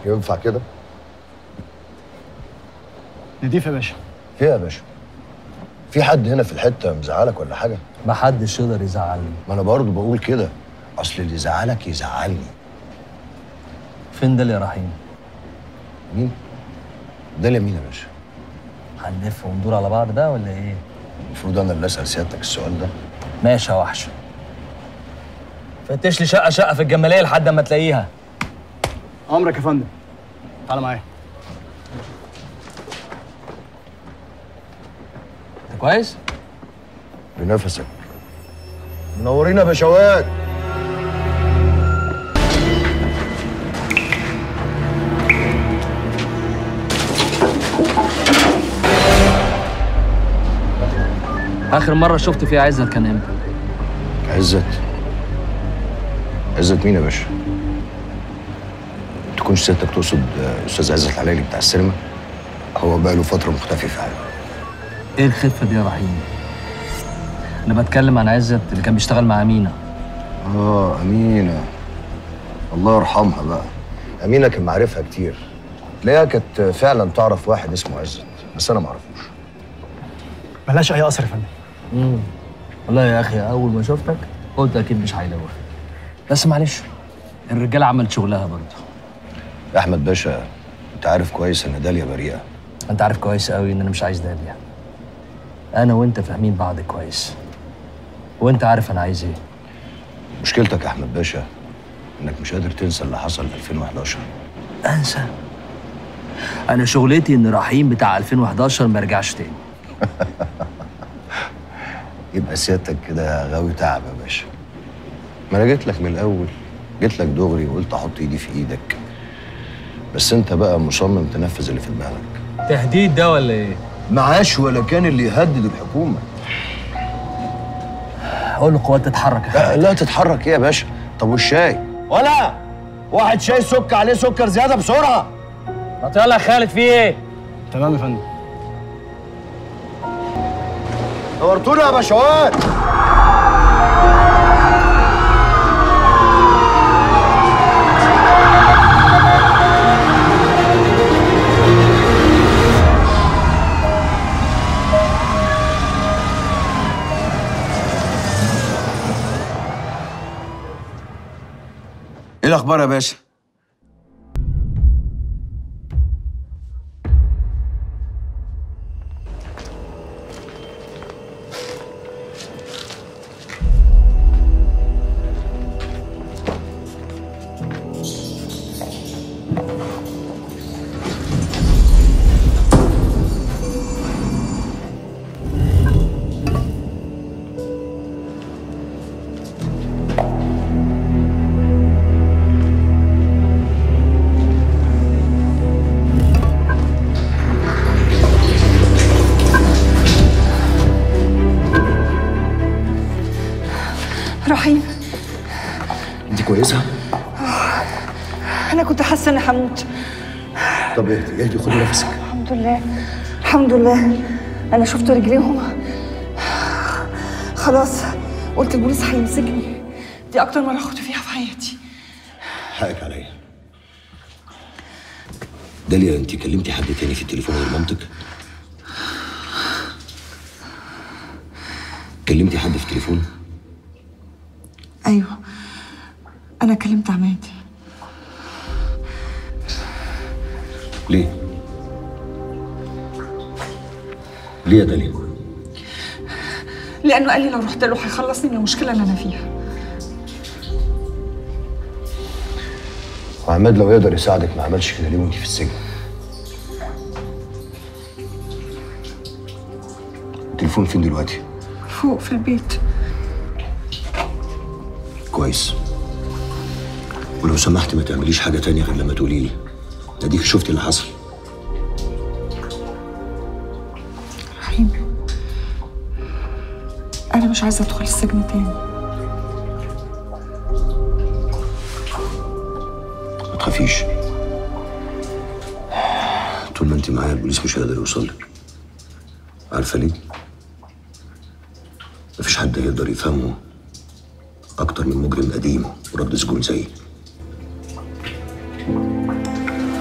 ينفع كده؟ نضيف يا باشا ايه يا باشا؟ في حد هنا في الحته مزعلك ولا حاجه؟ محدش يقدر يزعلني ما انا برضه بقول كده اصل اللي يزعلك يزعلني فين ده يا رحيم مين؟ ده اليمين يا باشا هنلف وندور على بعض بقى ولا ايه المفروض انا اللي اسال سيادتك السؤال ده ماشي يا وحش فتش لي شقه شقه في الجماليه لحد اما تلاقيها امرك يا فندم تعالى معايا انت كويس بنفسك منورين يا باشوات اخر مره شفت فيها عزت كان امتى عزت عزت مين يا باشا؟ تكونش سيادتك تقصد آه، استاذ عزت العلايلي بتاع السينما؟ هو بقاله فتره مختفي فعلا ايه الخفه دي يا رحيم انا بتكلم عن عزت اللي كان بيشتغل مع امينه اه امينه الله يرحمها بقى امينه كان معارفها كتير تلاقيها كانت فعلا تعرف واحد اسمه عزت بس انا ما اعرفوش بلاش اي اثر يا فندم امم والله يا اخي اول ما شفتك قلت اكيد مش هيلوح بس معلش الرجاله عملت شغلها برضه يا احمد باشا انت عارف كويس ان داليا بريئه انت عارف كويس قوي ان انا مش عايز داليا انا وانت فاهمين بعض كويس وانت عارف انا عايز ايه مشكلتك يا احمد باشا انك مش قادر تنسى اللي حصل في 2011 انسى انا شغلتي ان رحيم بتاع 2011 ما يرجعش تاني يبقى سيادتك كده غاوي تعب يا باشا ما انا جيت لك من الاول جيت لك دغري وقلت احط ايدي في ايدك بس انت بقى مصمم تنفذ اللي في دماغك تهديد ده ولا ايه معاش ولا كان اللي يهدد الحكومه قول القوات تتحرك يا لا, لا تتحرك ايه يا باشا طب والشاي ولا واحد شاي سك عليه سكر زياده بسرعه ما يلا يا خالد في ايه تمام يا فندم نورتونا يا باشوات ايه الاخبار يا باشا رحيم انت كويسه انا كنت حاسه اني هموت طب اهدي اهدي خدي نفسك الحمد لله الحمد لله انا شفت رجليهم خلاص قلت البوليس هيمسكني دي اكتر مره خدت فيها في حياتي حقك عليا داليا انت كلمتي حد تاني في التليفون غير مامتك كلمتي حد في التليفون ايوه انا كلمت عماد ليه ليه يا داليا لانه قال لي لو رحت له هيخلصني من المشكله اللي انا فيها وعماد لو يقدر يساعدك ما عملش كده ليه وانت في السجن التليفون فين دلوقتي فوق في البيت كويس ولو سمحت ما تعمليش حاجة تانية غير لما تقولي لي اديك شفتي اللي حصل رحيم انا مش عايزه ادخل السجن تاني ما تخافيش طول ما انت معايا البوليس مش هيقدر يوصل لك عارفة ليه؟ مفيش حد يقدر يفهمه أكتر من مجرم قديم ورد سجون زيي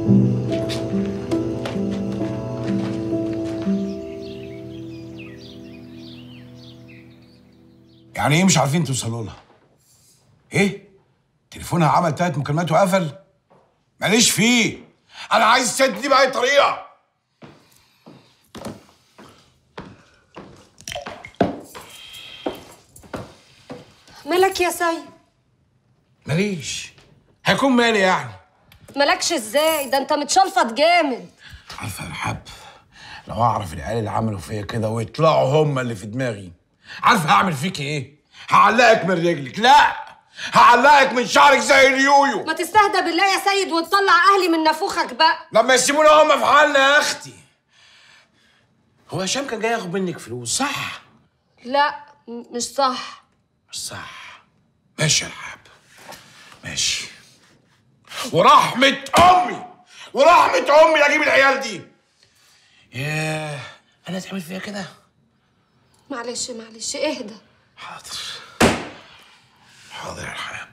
يعني ايه مش عارفين توصلوا لها؟ ايه؟ تليفونها عمل تلات مكالمات وقفل؟ ماليش فيه انا عايز الست دي بأي طريقة مالك يا سيد ماليش هيكون مالي يعني مالكش ازاي ده انت متشلفط جامد عارفة يا رحاب لو اعرف العيال اللي عملوا فيا كده ويطلعوا هم اللي في دماغي عارفه هعمل فيك ايه؟ هعلقك من رجلك لا هعلقك من شعرك زي اليويو ما تستهدى بالله يا سيد وتطلع اهلي من نافوخك بقى لما يسيبونا هم في حالنا يا اختي هو هشام كان جاي ياخد منك فلوس صح؟ لا م- مش صح مش صح ماشي يا رحاب ماشي ورحمة أمي ورحمة أمي لا أجيب العيال دي ياه أنا تعمل فيها كده؟ معلش معلش اهدى حاضر حاضر يا رحاب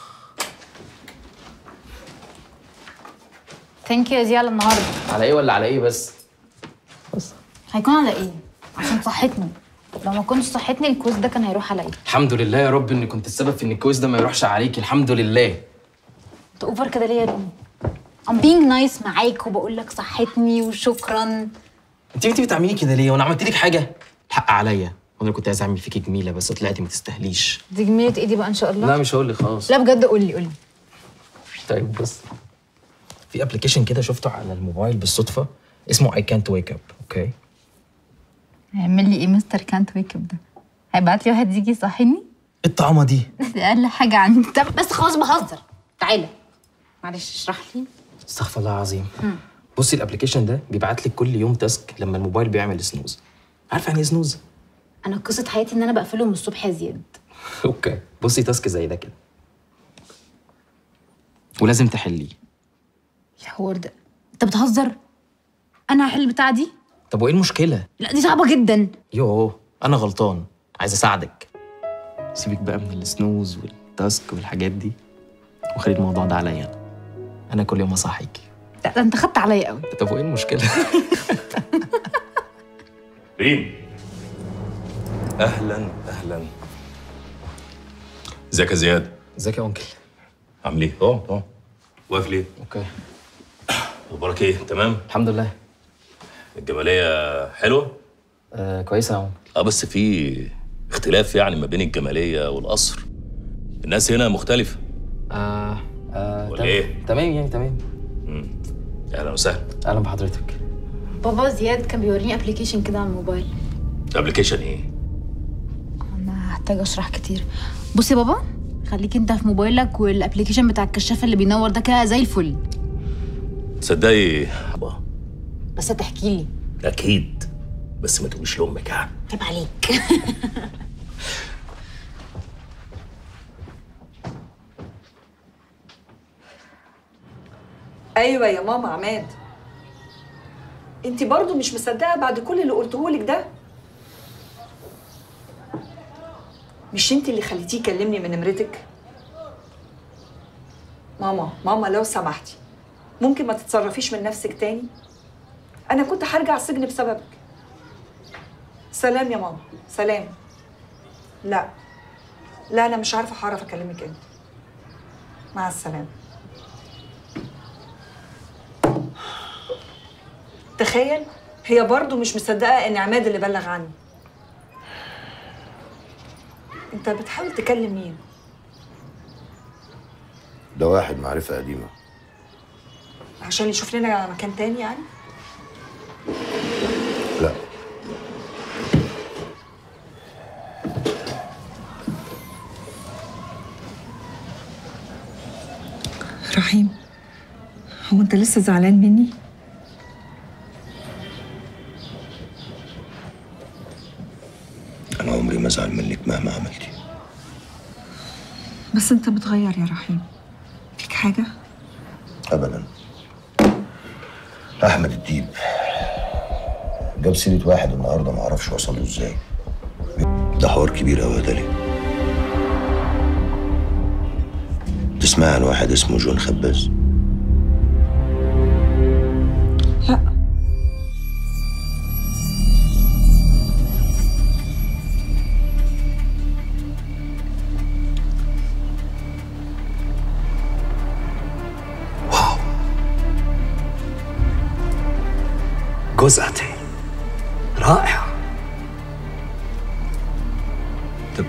ثانك يو يا زياد النهارده على ايه ولا على ايه بس هيكون على ايه عشان صحتني لو ما كنتش صحتني الكويز ده كان هيروح عليا الحمد لله يا رب اني كنت السبب في ان الكويس ده ما يروحش عليكي الحمد لله انت اوفر كده ليه يا ابني I'm being nice معاك وبقول لك صحتني وشكرا انت انت بتعملي كده ليه وانا عملت لك حاجه الحق عليا وانا كنت عايز اعمل فيكي جميله بس طلعتي ما تستاهليش دي جميلة ايه دي بقى ان شاء الله لا مش هقول لك خلاص لا بجد قول لي قول لي طيب بص في ابلكيشن كده شفته على الموبايل بالصدفه اسمه اي كانت ويك اب اوكي هيعمل لي ايه مستر كانت ويك اب ده هيبعت لي واحد يجي يصحيني ايه الطعمه دي دي اقل حاجه عندي طب بس خلاص بهزر تعالى معلش اشرح لي استغفر الله العظيم بصي الابلكيشن ده بيبعت لك كل يوم تاسك لما الموبايل بيعمل سنوز عارفه يعني ايه سنوز انا قصه حياتي ان انا بقفله من الصبح يا زياد اوكي بصي تاسك زي ده كده ولازم تحليه الحوار ده انت بتهزر انا هحل البتاعه دي طب وايه المشكله لا دي صعبه جدا يوه انا غلطان عايز اساعدك سيبك بقى من السنوز والتاسك والحاجات دي وخلي الموضوع ده عليا انا انا كل يوم اصحيكي لا ده انت خدت عليا قوي طب وايه المشكله ريم اهلا اهلا ازيك يا زياد ازيك يا انكل عامل ايه اه اه واقف ليه اوكي اخبارك ايه تمام الحمد لله الجماليه حلوه آه كويسه يا انكل اه بس في اختلاف يعني ما بين الجماليه والقصر الناس هنا مختلفه آه آه ولا تمام. إيه؟ تمام يعني تمام اهلا وسهلا اهلا بحضرتك بابا زياد كان بيوريني ابلكيشن كده على الموبايل ابلكيشن ايه انا هحتاج اشرح كتير بص يا بابا خليك انت في موبايلك والابلكيشن بتاع الكشاف اللي بينور ده كده زي الفل تصدقي آه، بس تحكي لي اكيد بس ما تقوليش لامك يعني عيب عليك ايوه يا ماما عماد انت برضو مش مصدقه بعد كل اللي قلته لك ده مش انت اللي خليتيه يكلمني من نمرتك ماما ماما لو سمحتي ممكن ما تتصرفيش من نفسك تاني انا كنت هرجع السجن بسببك سلام يا ماما سلام لا لا انا مش عارفه هعرف اكلمك امتى مع السلامه تخيل هي برضو مش مصدقة إن عماد اللي بلغ عني أنت بتحاول تكلم مين؟ ده واحد معرفة قديمة عشان يشوف لنا مكان تاني يعني؟ لا رحيم هو أنت لسه زعلان مني؟ أنا عمري ما أزعل منك مهما عملتي بس أنت بتغير يا رحيم فيك حاجة؟ أبدا أحمد الديب جاب سيرة واحد النهاردة معرفش وصل له إزاي ده حوار كبير أوي يا دالي تسمع عن واحد اسمه جون خباز جوزاتي رائع